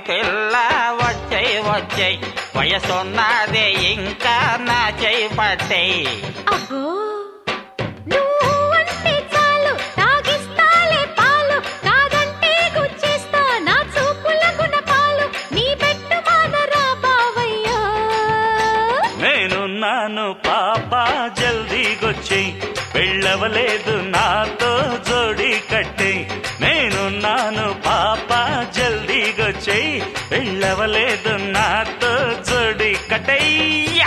పిల్ల వచ్చై వచ్చై వయసున్నదే ఇంకా నా చేయి పట్టేయి అబ్బో నువ్వు అంటే చాలు తాగిస్తాలే పాలు కాదంటే గుచ్చేస్తా నా చూపుల గుణపాలు నీ పెట్టు మానరా బావయ్యా నేనున్నాను పాప జల్దీగొచ్చేయి వెళ్ళవలేదు నాతో జోడి కట్టే నేనున్నాను పాప జల్దీగొచ్చేయి వెళ్ళవలేదు నాతో జోడి కట్టయ్యా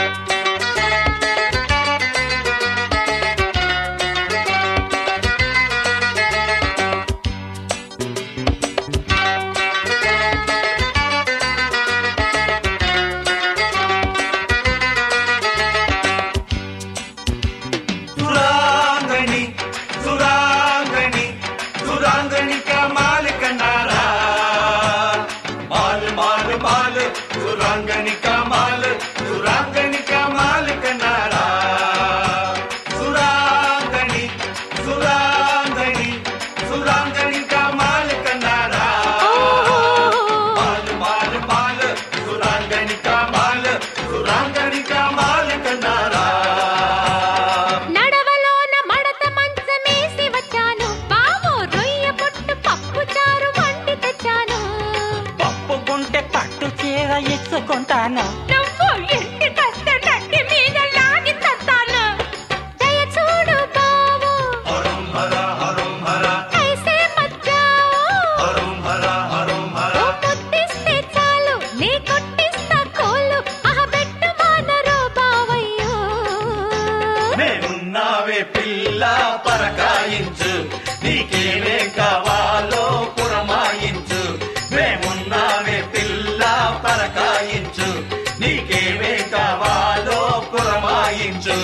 సురాంగణి సురాంగణి సురాంగణి కమాల్ కన్నారా మాల్ మాల్ మాల్ సురాంగణి కమాల్ సురాంగణి కమాల్ కన్నారా సురాంగణి సురాంగణి సురాంగణి కమాల్ కన్నారా మాల్ మాల్ మాల్ సురాంగణి కమాల్ సురాంగణి కమాల్ కన్నారా నడవలోన మడత మంచమేసి వచ్చాను బావో రొయ్య పొట్టు పప్పు చారు వండి తెచ్చాను పప్పుకుంటే పట్టు చీర ఇచ్చుకుంటాను నువ్వు ఇంటి కస్తే నట్టి మీద లాగి తత్తాను దయ చూడు బావో హరం హర హరం హర ఐసే మచ్చావో హరం హర హరం హర ఓ ముద్దిస్తే చాలు నీ కొట్టిస్తా కోలు అహ పెట్టు మానరో బావయ్యో నేనున్నావే పిల్ల పరకాయించు నీకేమే కావాలో పురమాయించు మేమున్నావే పిల్ల పరకాయించు నీకేమే కావాలో పురమాయించు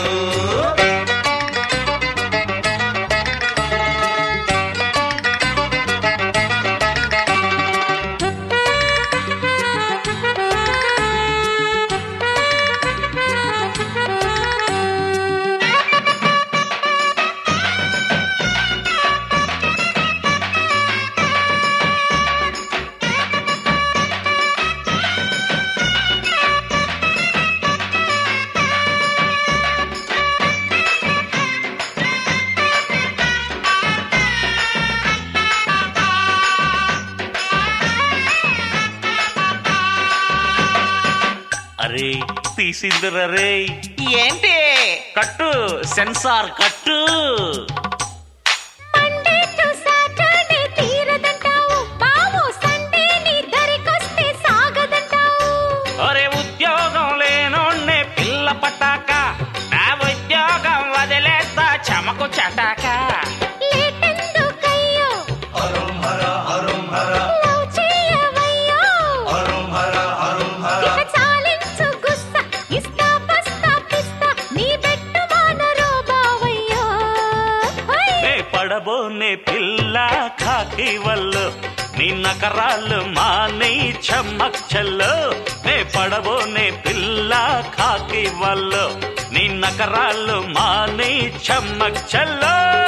అరే తీసిందిరా రే ఏంటి కట్టు సెన్సార్ కట్టు మండే టు సాటర్డే తీరదంటావు బావో సండే నీ దరికొస్తే సాగదంటావు ఒరే ఉద్యోగం లేనోడ్నే పిల్ల పట్టాక నా ఉద్యోగం వదిలేస్తా చమకు చటాక లేటెందుకయ్యో హరం హర హరం హర లవ్ చేయవయ్యో హరం హర హరం హర ఇక చాలించు గుస్స ఇస్తా పస్తా పిస్తా నీ పెట్టు మానరో బావయ్యో హై! నే పడబోనే పిల్ల కాకి వల్లు నీ నకరాలు మాని చెమ్మచ్చల్లు నే పడబోనే పిల్ల కాకి వల్లు నీ నకరాలు మాని చెమ్మచ్చల్లు